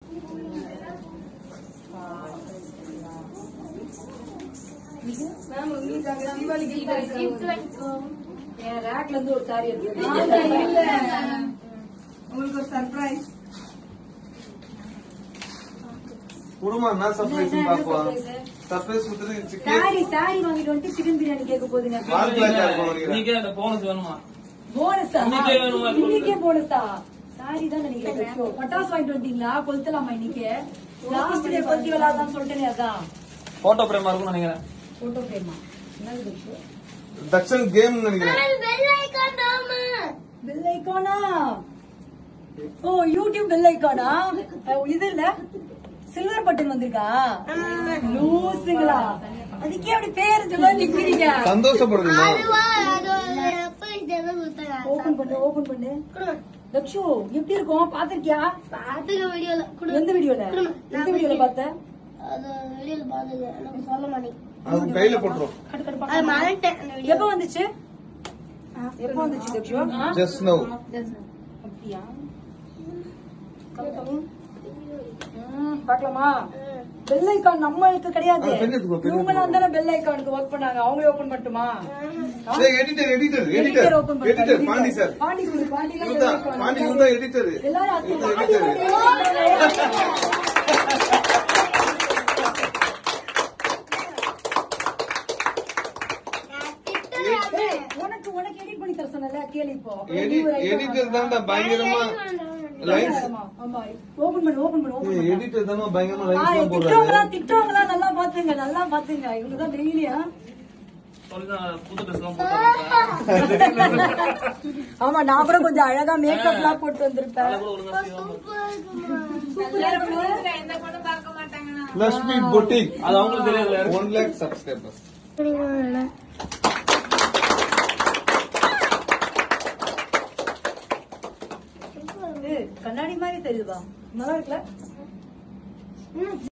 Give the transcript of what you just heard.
Ma'am உங்களுக்காக Deepavali gift என் ரேக்ல இருந்து ஒரு சாரி எடுத்து இல்ல உங்களுக்கு ஒரு சர்ப்ரைஸ் குடும்பம் என்ன சர்ப்ரைஸ் பாப்போம் சர்ப்ரைஸ் கொடுத்துட்டு சிக்கன் சாரி சாரி வாங்கிட்டு வந்துட்டு சிக்கன் பிரியாணி கேட்க போகுதுங்க பால் பிளாக் இருக்கும் நினைக்கிறேன் இன்னைக்கே அந்த போனஸ் வேணுமா போனஸா இன்னைக்கே வேணுமா? இன்னைக்கே போனஸா சாரி தான் நினைக்கிறேன் ஐயோ, பட்டாசு வாங்கிட்டு வந்தீங்களா கொளுத்தலாமா இன்னைக்கு லாஸ்ட் டே கொளுத்தி விளாதான் சொல்லிட்டேனே அதான் போட்டோ பிரேமா இருக்கும்னு நினைக்கிறேன் போட்டோ ஃப்ரேமா என்னது தக்ஷு தக்ஷன் கேம் நினைக்கிறேன் பெல் ஐகானா ஓ யூடியூப் பெல் ஐகானா இது இல்ல சில்வர் பட்டன் வந்திருக்கா லூசுங்களா அதுக்கே அப்படி பேர் சொல்ல நிக்கிறீங்க சந்தோஷப்படுறீங்களா ஓபன் பண்ணு ஓபன் பண்ணு தக்ஷு எப்படி இருக்கும் பாத்திருக்கியா எந்த வீடியோல எந்த வீடியோல பார்த்த அது கையில போட்டுரும் கட்டு கட்டு பாக்கலாம். எப்ப வந்துச்சு எப்ப வந்துச்சு தக்ஷு ஜஸ்ட் நவ் அப்படியா ம், பார்க்கலாமா பெல் ஐகான் நம்மளுக்கு கிடையாது ஆ, பெல் எடுத்துக்கோ, பெல் இவங்க எடுத்துக்கோ. தானே பெல் ஐகானுக்கு ஒர்க் பண்ணாங்க அவங்களே ஓபன் பண்ணட்டுமா editor editor editor editor open editor Pandi sir Pandi Guru Pandi இவர்தான் பாண்டி இவர்தான் எடிட்டர் எல்லாரும் அது இவர்தான் பாண்டி எடிட்டர் ஏய், உனக்கு உனக்கு எடிட் பண்ணி தர சொன்னல கேளு இப்போ நீ ஒரு icon எடிட்டர் வாங்கினா. தான்டா பயங்கரமா லைன்ஸ் ஆமா, ஆமா ஓபன் பண்ணு ஓபன் பண்ணு ஓபன் பண்ணு எடிட்டர் தானே பயங்கரமா ஆ, லைன்ஸ் போடுறாரு திட்டுவாங்களா திட்டுவாங்களா நல்லா பாத்துங்க நல்லா பாத்துங்க இவங்கதான் டெய்லியா சொல்லிதான் புது ட்ரெஸ் எல்லாம் போட்டு ஆமா நான் அப்புறம் கொஞ்சம் அழகா மேக்கப் எல்லாம் போட்டு வந்திருப்பேன் கூட ஒழுங்கா செய்வாங்க எந்த பொண்ணு பார்க்க மாட்டாங்கன்னா லக்ஷ்மி பொட்டிக் அது அவங்களுக்கு தெரியாது ஒன் லேக் சப்ஸ்கிரைபர்ஸ் ஏய், கண்ணாடி மாதிரி தெரியுதா நல்லா இருக்குல்ல